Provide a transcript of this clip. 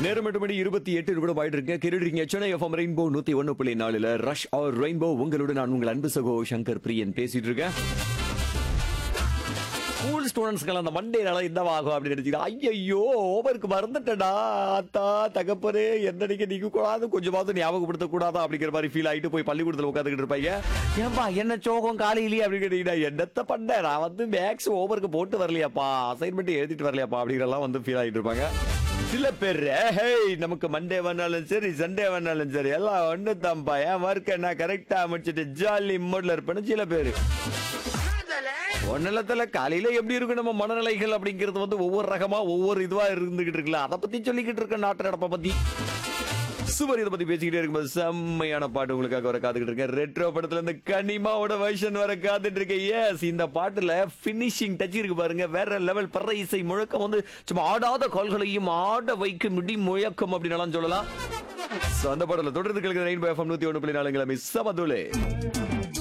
நேரம் எட்டு மணி இருபத்தி எட்டு நிமிடம் ஆயிட்டு இருக்கு கேட்டுருக்கீங்க சென்னை எஃப்எம் ரெயின்போ நூத்தி ஒன்னு புள்ளி நாலுல ரஷ் ஆர் ரெயின்போ உங்களோட நான் உங்கள் அன்பு சகோ சங்கர் பிரியன் பேசிட்டு இருக்கேன் ஸ்கூல் ஸ்டூடெண்ட்ஸ்க்கு அந்த மண்டே நாள இந்த ஆகும் அப்படின்னு நினைச்சுக்கிட்டு ஐயோ ஓவருக்கு மறந்துட்டடா அத்தா தகப்பனே என்னடிக்க நீங்க கூடாது கொஞ்சமாவது ஞாபகப்படுத்த கூடாதா அப்படிங்கிற மாதிரி ஃபீல் ஆயிட்டு போய் பள்ளிக்கூடத்துல உட்காந்துக்கிட்டு இருப்பாங்க ஏன்பா என்ன சோகம் காலையிலேயே அப்படின்னு கேட்டீங்கன்னா என்னத்த பண்ண நான் வந்து மேக்ஸ் ஓவருக்கு போட்டு வரலையாப்பா அசைன்மெண்ட் எழுதிட்டு வரலையாப்பா அப்படிங்கிறலாம் வந்து ஃபீல் ஆயிட்டு இருப்பாங்க சில பேர் ஹேய் நமக்கு மண்டே வந்தாலும் சரி சண்டே வந்தாலும் சரி எல்லாம் ஒண்ணு தான்ப்பா என் ஒர்க்கை நான் கரெக்டா முடிச்சிட்டு ஜாலி மூட்ல இருப்பேன்னு சில பேர் ஒன்னலத்துல காலையில எப்படி இருக்கும் நம்ம மனநிலைகள் அப்படிங்கிறது வந்து ஒவ்வொரு ரகமா ஒவ்வொரு இதுவா இருந்துகிட்டு இருக்குல்ல அதை பத்தி சொல்லிக்கிட்டு இருக்க நாட்டு நடப்பை பத்தி சுவர் இதை பத்தி பேசிக்கிட்டே இருக்கும்போது செம்மையான பாட்டு உங்களுக்காக வர காத்துக்கிட்டு இருக்கேன் ரெட்ரோ படத்துல இருந்து கனிமாவோட வெர்ஷன் வர காத்துட்டு இருக்கேன் எஸ் இந்த பாட்டுல பினிஷிங் டச் இருக்கு பாருங்க வேற லெவல் பற இசை முழக்கம் வந்து சும்மா ஆடாத கால்களையும் ஆட வைக்கும் முடி முழக்கம் அப்படின்னு சொல்லலாம் So, அந்த பாடல தொடர்ந்து கேட்கிற ரெயின்போ எஃப்எம் நூத்தி ஒன்று புள்ளி நாலுங்களா மிஸ் சமதுலே